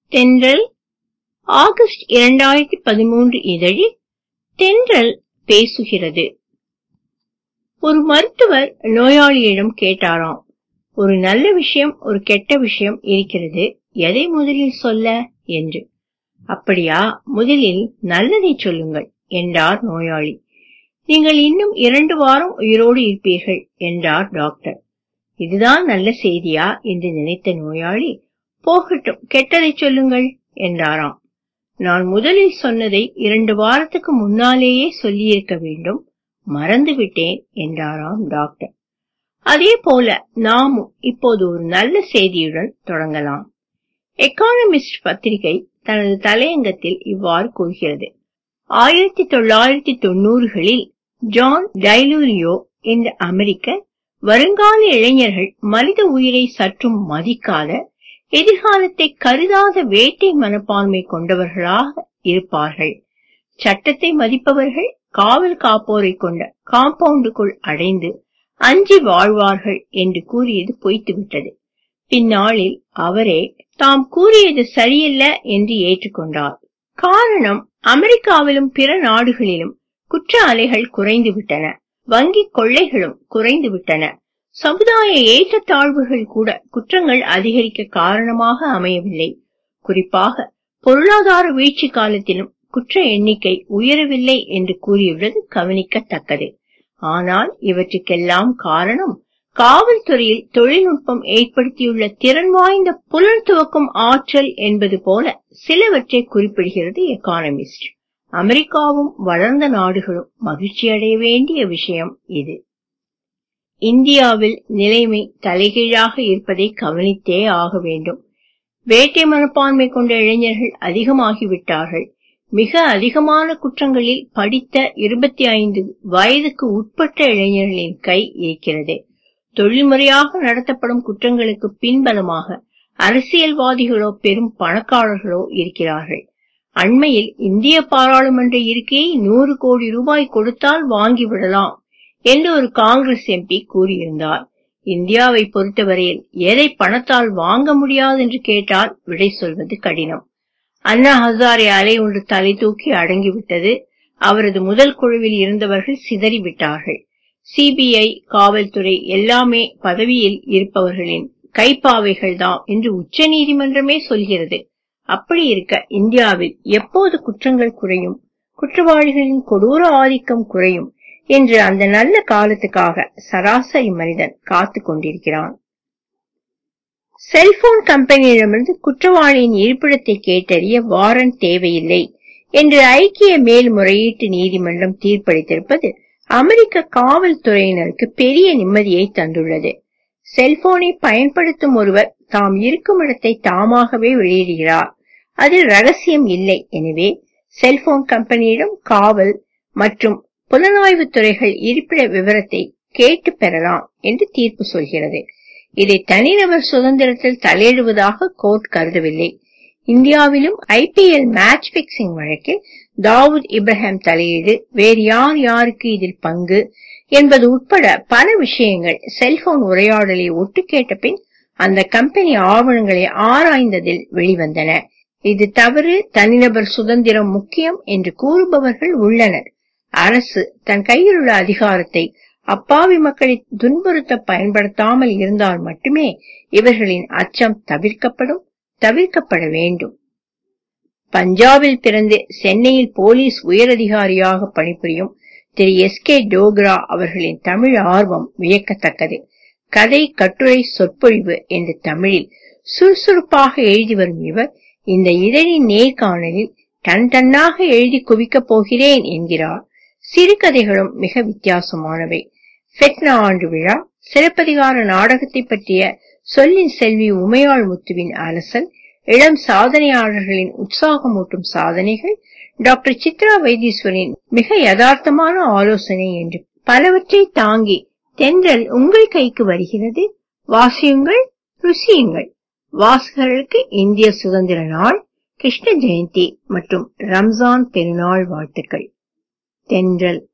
தென்றல் ஆகஸ்ட் இரண்டாயிரத்தி பதிமூன்று இதழில் தென்றல் பேசுகிறது ஒரு மருத்துவர் நோயாளியிடம் கேட்டாராம் ஒரு நல்ல விஷயம் ஒரு கெட்ட விஷயம் இருக்கிறது எதை முதலில் சொல்ல என்று அப்படியா முதலில் நல்லதை சொல்லுங்கள் என்றார் நோயாளி நீங்கள் இன்னும் இரண்டு வாரம் உயிரோடு இருப்பீர்கள் என்றார் டாக்டர் இதுதான் நல்ல செய்தியா என்று நினைத்த நோயாளி போகட்டும் கெட்டதை சொல்லுங்கள் என்றாராம் நான் முதலில் சொன்னதை இரண்டு வாரத்துக்கு முன்னாலேயே சொல்லியிருக்க வேண்டும் மறந்து விட்டேன் என்றாராம் டாக்டர் அதே போல நாமும் இப்போது ஒரு நல்ல செய்தியுடன் தொடங்கலாம் எக்கானமிஸ்ட் பத்திரிகை தனது தலையங்கத்தில் இவ்வாறு கூறுகிறது ஆயிரத்தி தொள்ளாயிரத்தி தொண்ணூறுகளில் ஜான் டைலூரியோ என்ற அமெரிக்க வருங்கால இளைஞர்கள் மனித உயிரை சற்றும் மதிக்காத எதிர்காலத்தை கருதாத வேட்டை மனப்பான்மை கொண்டவர்களாக இருப்பார்கள் சட்டத்தை மதிப்பவர்கள் காவல் காப்போரை கொண்ட காம்பவுண்டுக்குள் அடைந்து அஞ்சி வாழ்வார்கள் என்று கூறியது பொய்த்துவிட்டது பின்னாளில் அவரே தாம் கூறியது சரியல்ல என்று ஏற்றுக்கொண்டார் காரணம் அமெரிக்காவிலும் பிற நாடுகளிலும் குற்ற அலைகள் குறைந்து விட்டன வங்கி கொள்ளைகளும் குறைந்து விட்டன சமுதாய ஏற்றத்தாழ்வுகள் கூட குற்றங்கள் அதிகரிக்க காரணமாக அமையவில்லை குறிப்பாக பொருளாதார வீழ்ச்சி காலத்திலும் குற்ற எண்ணிக்கை உயரவில்லை என்று கூறியுள்ளது கவனிக்கத்தக்கது ஆனால் இவற்றுக்கெல்லாம் காரணம் காவல்துறையில் தொழில்நுட்பம் ஏற்படுத்தியுள்ள திறன் வாய்ந்த புலன் துவக்கும் ஆற்றல் என்பது போல சிலவற்றை குறிப்பிடுகிறது எக்கானமிஸ்ட் அமெரிக்காவும் வளர்ந்த நாடுகளும் மகிழ்ச்சி அடைய வேண்டிய விஷயம் இது இந்தியாவில் நிலைமை தலைகீழாக இருப்பதை கவனித்தே ஆக வேண்டும் வேட்டை மனப்பான்மை கொண்ட இளைஞர்கள் அதிகமாகிவிட்டார்கள் மிக அதிகமான குற்றங்களில் படித்த இருபத்தி ஐந்து வயதுக்கு உட்பட்ட இளைஞர்களின் கை இருக்கிறது தொழில்முறையாக நடத்தப்படும் குற்றங்களுக்கு பின்பலமாக அரசியல்வாதிகளோ பெரும் பணக்காரர்களோ இருக்கிறார்கள் அண்மையில் இந்திய பாராளுமன்ற இருக்கையை நூறு கோடி ரூபாய் கொடுத்தால் வாங்கிவிடலாம் என்று ஒரு காங்கிரஸ் எம்பி கூறியிருந்தார் இந்தியாவை பொறுத்தவரையில் எதை பணத்தால் வாங்க முடியாது என்று கேட்டால் விடை சொல்வது கடினம் அண்ணா ஹசாரே அலை ஒன்று தலை தூக்கி அடங்கிவிட்டது அவரது முதல் குழுவில் இருந்தவர்கள் சிதறிவிட்டார்கள் சிபிஐ காவல்துறை எல்லாமே பதவியில் இருப்பவர்களின் கைப்பாவைகள்தான் என்று உச்ச நீதிமன்றமே சொல்கிறது அப்படி இருக்க இந்தியாவில் எப்போது குற்றங்கள் குறையும் குற்றவாளிகளின் கொடூர ஆதிக்கம் குறையும் என்று அந்த நல்ல காலத்துக்காக சராசரி மனிதன் காத்து கொண்டிருக்கிறான் செல்போன் கம்பெனியிடமிருந்து குற்றவாளியின் இருப்பிடத்தை கேட்டறிய வாரண்ட் தேவையில்லை என்று ஐக்கிய மேல்முறையீட்டு நீதிமன்றம் தீர்ப்பளித்திருப்பது அமெரிக்க காவல்துறையினருக்கு பெரிய நிம்மதியை தந்துள்ளது செல்போனை பயன்படுத்தும் ஒருவர் தாம் இருக்கும் இடத்தை தாமாகவே வெளியிடுகிறார் அதில் ரகசியம் இல்லை எனவே செல்போன் கம்பெனியிடம் காவல் மற்றும் புலனாய்வு துறைகள் இருப்பிட விவரத்தை கேட்டு பெறலாம் என்று தீர்ப்பு சொல்கிறது இதை தனிநபர் சுதந்திரத்தில் தலையிடுவதாக கோர்ட் கருதவில்லை இந்தியாவிலும் ஐபிஎல் மேட்ச் பிக்சிங் வழக்கில் தாவூத் இப்ராஹிம் தலையீடு வேறு யார் யாருக்கு இதில் பங்கு என்பது உட்பட பல விஷயங்கள் செல்போன் உரையாடலை ஒட்டு கேட்ட பின் அந்த கம்பெனி ஆவணங்களை ஆராய்ந்ததில் வெளிவந்தன இது தவறு தனிநபர் சுதந்திரம் முக்கியம் என்று கூறுபவர்கள் உள்ளனர் அரசு தன் கையில் உள்ள அதிகாரத்தை அப்பாவி மக்களை துன்புறுத்த பயன்படுத்தாமல் இருந்தால் மட்டுமே இவர்களின் அச்சம் தவிர்க்கப்படும் தவிர்க்கப்பட வேண்டும் பஞ்சாபில் பிறந்து சென்னையில் போலீஸ் உயரதிகாரியாக பணிபுரியும் திரு எஸ் கே டோக்ரா அவர்களின் தமிழ் ஆர்வம் வியக்கத்தக்கது கதை கட்டுரை சொற்பொழிவு என்று தமிழில் சுறுசுறுப்பாக எழுதி வரும் இவர் இந்த இதழின் நேர்காணலில் டன் டன்னாக எழுதி குவிக்கப் போகிறேன் என்கிறார் சிறுகதைகளும் மிக வித்தியாசமானவை ஃபெட்னா ஆண்டு விழா சிறப்பதிகார நாடகத்தை பற்றிய சொல்லின் செல்வி உமையாள் முத்துவின் அலசல் இளம் சாதனையாளர்களின் உற்சாகமூட்டும் சாதனைகள் டாக்டர் சித்ரா வைத்தீஸ்வரின் மிக யதார்த்தமான ஆலோசனை என்று பலவற்றை தாங்கி தென்றல் உங்கள் கைக்கு வருகிறது வாசியுங்கள் ருசியுங்கள் வாசகர்களுக்கு இந்திய சுதந்திர நாள் கிருஷ்ண ஜெயந்தி மற்றும் ரம்ஜான் பெருநாள் வாழ்த்துக்கள் தென்றல்